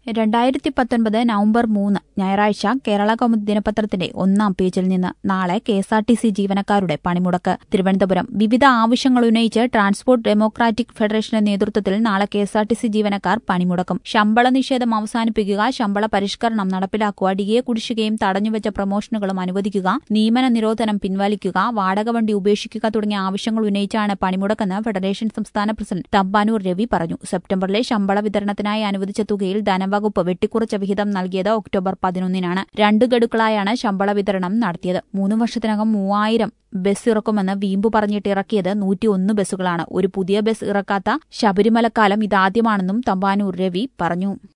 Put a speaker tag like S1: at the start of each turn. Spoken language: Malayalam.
S1: രണ്ടായിരത്തി പത്തൊൻപത് നവംബർ മൂന്ന് ഞായറാഴ്ച കേരള കൗമുദി ദിനപത്രത്തിന്റെ ഒന്നാം പേജിൽ നിന്ന് നാളെ K S R T C ജീവനക്കാരുടെ പണിമുടക്ക് തിരുവനന്തപുരം വിവിധ ആവശ്യങ്ങൾ ഉന്നയിച്ച് ട്രാൻസ്പോർട്ട് ഡെമോക്രാറ്റിക് ഫെഡറേഷന്റെ നേതൃത്വത്തിൽ നാളെ K S R T C ജീവനക്കാർ പണിമുടക്കും ശമ്പള നിഷേധം അവസാനിപ്പിക്കുക ശമ്പള പരിഷ്കരണം നടപ്പിലാക്കുക ഡിഎ കുടിശ്ശികയും തടഞ്ഞുവച്ച പ്രമോഷനുകളും അനുവദിക്കുക നിയമന നിരോധനം പിൻവലിക്കുക വാടക വണ്ടി ഉപേക്ഷിക്കുക തുടങ്ങിയ ആവശ്യങ്ങൾ ഉന്നയിച്ചാണ് പണിമുടക്കെന്ന് ഫെഡറേഷൻ സംസ്ഥാന പ്രസിഡന്റ് തമ്പാനൂർ രവി പറഞ്ഞു സെപ്റ്റംബറിലെ ശമ്പള വിതരണത്തിനായി അനുവദിച്ച തുകയിൽ ധനവകുപ്പ് വെട്ടിക്കുറച്ച വിഹിതം നൽകിയത് ഒക്ടോബർ പതിനൊന്നിനാണ് രണ്ട് ഗഡുക്കളായാണ് ശമ്പള വിതരണം നടത്തിയത് മൂന്ന് വർഷത്തിനകം മൂവായിരം ബസ് ഇറക്കുമെന്ന് വീമ്പു പറഞ്ഞിട്ട് ഇറക്കിയത് നൂറ്റിയൊന്ന് ബസ്സുകളാണ് ഒരു പുതിയ ബസ് ഇറക്കാത്ത ശബരിമലക്കാലം ഇതാദ്യമാണെന്നും തമ്പാനൂർ രവി പറഞ്ഞു